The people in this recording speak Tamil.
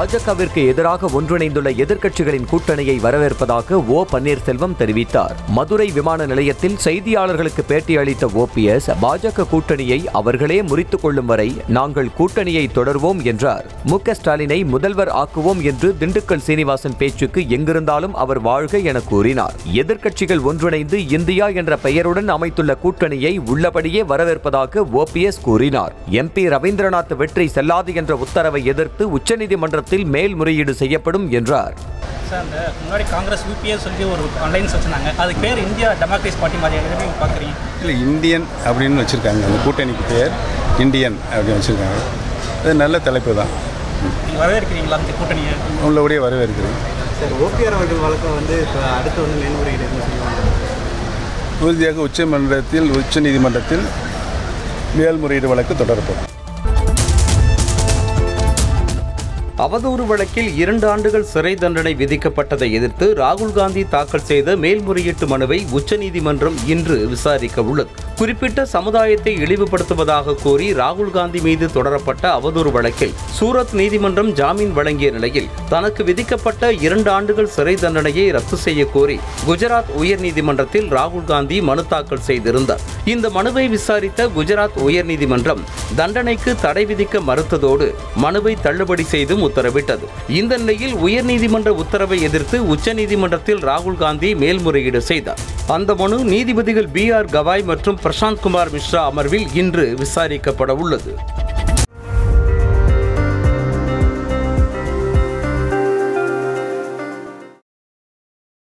பாஜகவிற்கு எதிராக ஒன்றிணைந்துள்ள எதிர்க்கட்சிகளின் கூட்டணியை வரவேற்பதாக ஓ பன்னீர்செல்வம் தெரிவித்தார் மதுரை விமான நிலையத்தில் செய்தியாளர்களுக்கு பேட்டியளித்த ஓபிஎஸ் பாஜக கூட்டணியை அவர்களே முறித்துக் கொள்ளும் வரை நாங்கள் கூட்டணியை தொடர்வோம் என்றார் மு க ஸ்டாலினை முதல்வர் ஆக்குவோம் என்று திண்டுக்கல் சீனிவாசன் பேச்சுக்கு எங்கிருந்தாலும் அவர் வாழ்க என கூறினார் எதிர்க்கட்சிகள் ஒன்றிணைந்து இந்தியா என்ற பெயருடன் அமைத்துள்ள கூட்டணியை உள்ளபடியே வரவேற்பதாக ஓபிஎஸ் கூறினார் எம்பி ரவீந்திரநாத் வெற்றி செல்லாது என்ற உத்தரவை எதிர்த்து உச்சநீதிமன்றத்தில் மேல்முறையீடு செய்யப்படும் என்றார் சார் அந்த முன்னாடி காங்கிரஸ் யூபிஎஸ் சொல்லி ஒரு ஆன்லைன்ஸ் வச்சுருந்தாங்க அதுக்கு பேர் இந்தியா டெமோக்ரட்டிஸ் பார்ட்டி மாதிரி எப்படி பார்க்குறீங்க இல்லை இந்தியன் அப்படின்னு வச்சுருக்காங்க அந்த கூட்டணிக்கு பேர் இந்தியன் அப்படின்னு வச்சுருக்காங்க அது நல்ல தலைப்பு தான் நீங்கள் வரவேற்கிறீங்களா அந்த கூட்டணியை உள்ளபடியே வரவேற்கிறேன் சார் ஓபிஆர் அவர்கள் வழக்கம் வந்து இப்போ அடுத்து வந்து மேல்முறையீடு என்ன செய்வாங்க உறுதியாக உச்சமன்றத்தில் உச்ச நீதிமன்றத்தில் மேல்முறையீடு வழக்கு தொடரப்படும் அவதூறு வழக்கில் இரண்டு ஆண்டுகள் சிறை தண்டனை விதிக்கப்பட்டதை எதிர்த்து ராகுல் காந்தி தாக்கல் செய்த மேல்முறையீட்டு மனுவை உச்சநீதிமன்றம் இன்று விசாரிக்க உள்ளது குறிப்பிட்ட சமுதாயத்தை இழிவுபடுத்துவதாக கூறி ராகுல் காந்தி மீது தொடரப்பட்ட அவதூறு வழக்கில் சூரத் நீதிமன்றம் ஜாமீன் வழங்கிய நிலையில் தனக்கு விதிக்கப்பட்ட இரண்டு ஆண்டுகள் சிறை தண்டனையை ரத்து செய்ய கோரி குஜராத் உயர்நீதிமன்றத்தில் ராகுல் காந்தி மனு தாக்கல் செய்திருந்தார் இந்த மனுவை விசாரித்த குஜராத் உயர்நீதிமன்றம் தண்டனைக்கு தடை விதிக்க மறுத்ததோடு மனுவை தள்ளுபடி செய்தும் உத்தரவிட்டது இந்த நிலையில் உயர்நீதிமன்ற உத்தரவை எதிர்த்து உச்சநீதிமன்றத்தில் ராகுல் காந்தி மேல்முறையீடு செய்தார் அந்த மனு நீதிபதிகள் பி ஆர் கவாய் மற்றும் பிரசாந்த் குமார் மிஸ்ரா அமர்வில் இன்று விசாரிக்கப்பட உள்ளது